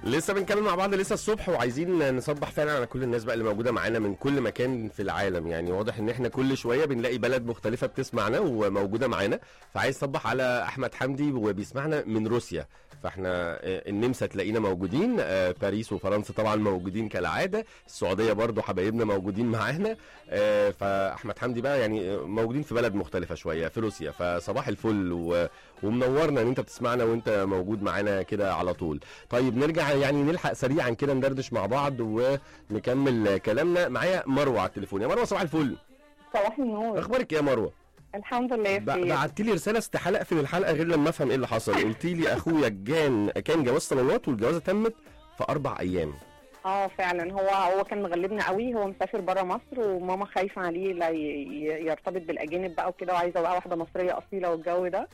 لسه بنتكلم مع بعض لسه الصبح وعايزين نصبح فعلا على كل الناس بقى اللي موجوده معانا من كل مكان في العالم يعني واضح ان احنا كل شويه بنلاقي بلد مختلفه بتسمعنا وموجوده معانا فعايز اصبح على احمد حمدي وبيسمعنا من روسيا فاحنا آه، النمسا تلاقينا موجودين آه، باريس وفرنسا طبعا موجودين كالعاده السعوديه برضو حبايبنا موجودين معانا آه، فاحمد حمدي بقى يعني آه، موجودين في بلد مختلفه شويه في روسيا فصباح الفل و... ومنورنا ان انت بتسمعنا وانت موجود معانا كده على طول طيب نرجع يعني نلحق سريعا كده ندردش مع بعض ونكمل كلامنا معايا مروه على التليفون يا مروه صباح الفل صباح النور اخبارك إيه يا مروه الحمد لله يا ب- سيد بعت لي رساله استحاله اقفل الحلقه غير لما افهم ايه اللي حصل قلت لي اخويا كان كان جواز صالونات والجوازه تمت في اربع ايام اه فعلا هو هو كان مغلبنا قوي هو مسافر بره مصر وماما خايفه عليه لا ي- ي- يرتبط بالاجانب بقى وكده وعايزه بقى واحده مصريه اصيله والجو ده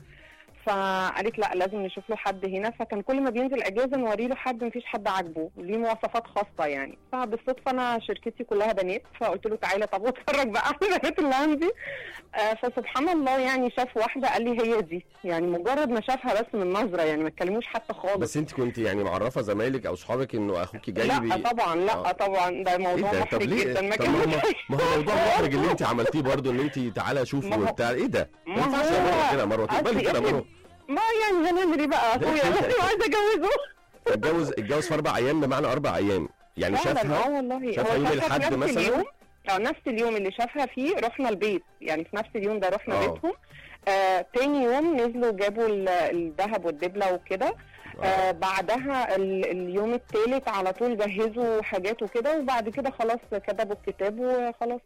فقالت لا لازم نشوف له حد هنا فكان كل ما بينزل اجازه نوري له حد مفيش حد عاجبه ليه مواصفات خاصه يعني فبالصدفه انا شركتي كلها بنات فقلت له تعالى طب واتفرج بقى على البنات اللي عندي آه فسبحان الله يعني شاف واحده قال لي هي دي يعني مجرد ما شافها بس من نظره يعني ما اتكلموش حتى خالص بس انت كنت يعني معرفه زمايلك او اصحابك انه اخوكي جاي لا بي... طبعا لا آه. طبعا ده ايه موضوع ده طب محرج ليه جدا ما طب ما هو كانش ما هو موضوع محرج اللي انت عملتيه برضه ان انت تعالى شوفي ما هو- وبتاع ايه ده ما ما ينفعش يا هو- مروه كده يا مروه تقبلي أصل كده يا افرض- مروه ما يعني هنعمل ايه بقى ده اخويا كده. انا عايزه اجوزه اتجوز اتجوز في اربع ايام بمعنى اربع ايام يعني فعلا شافها اه والله شافها هو يوم شافها في الأحد نفس مثلاً؟ اليوم اه نفس اليوم اللي شافها فيه رحنا البيت يعني في نفس اليوم ده رحنا آه. بيتهم آه تاني يوم نزلوا جابوا ال- الذهب والدبله وكده آه بعدها ال- اليوم الثالث على طول جهزوا حاجات وكده وبعد كده خلاص كتبوا الكتاب وخلاص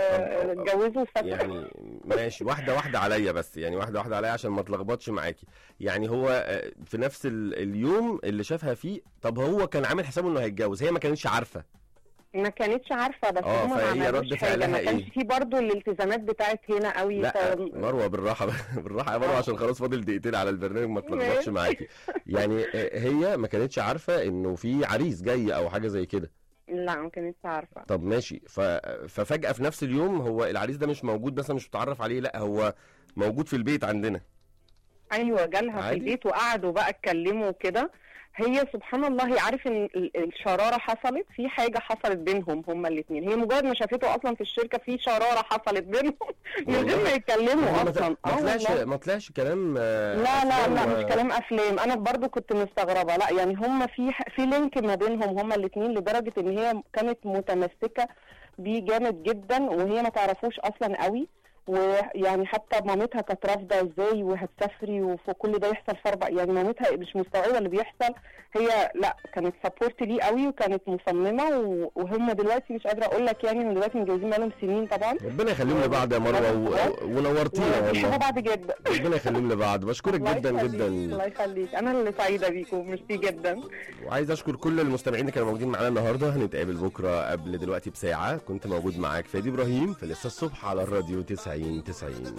واتجوزوا وسافروا يعني ماشي واحده واحده عليا بس يعني واحده واحده عليا عشان ما اتلخبطش معاكي يعني هو آه، في نفس ال- اليوم اللي شافها فيه طب هو كان عامل حسابه انه هيتجوز هي ما كانتش عارفه ما كانتش عارفه بس اه، هم ما فهي عملوش رد حاجه فعلها ما كانش ايه؟ في برضه الالتزامات بتاعت هنا قوي لا ف... مروه بالراحه بالراحه يا مروه عشان خلاص فاضل دقيقتين على البرنامج ما تلخبطش ماشي. معاكي يعني آه، هي ما كانتش عارفه انه في عريس جاي او حاجه زي كده لا ما كانتش عارفه طب ماشي ف... ففجاه في نفس اليوم هو العريس ده مش موجود مثلا مش متعرف عليه لا هو موجود في البيت عندنا ايوه جالها في عادي؟ البيت وقعدوا بقى اتكلموا وكده هي سبحان الله عارف ان ال- الشراره حصلت في حاجه حصلت بينهم هما الاثنين هي مجرد ما شافته اصلا في الشركه في شراره حصلت بينهم من غير والله؟ ما يتكلموا ما اصلا ما طلعش والله. ما طلعش كلام آه، لا لا أفلام لا و- مش كلام افلام انا برضو كنت مستغربه لا يعني هم في في لينك ما بينهم هم الاثنين لدرجه ان هي كانت متمسكه بيه جامد جدا وهي ما تعرفوش اصلا قوي ويعني حتى مامتها كانت رافضه ازاي وهتسافري وفي كل ده يحصل في اربع يعني مامتها مش مستوعبه اللي بيحصل هي لا كانت سبورت ليه قوي وكانت مصممه و- وهم دلوقتي مش قادره اقول لك يعني من دلوقتي متجوزين بقالهم سنين طبعا ربنا يخليهم لبعض يا مروه و... ونورتينا وبيحبوا والله بعض جدا ربنا يخليهم لبعض بشكرك الله جدا يخليك، جدا الله يخليك انا اللي سعيده بيكم ميرسي جدا وعايز اشكر كل المستمعين اللي كانوا موجودين معانا النهارده هنتقابل بكره قبل دلوقتي بساعه كنت موجود معاك فادي ابراهيم في لسه الصبح على الراديو 90 90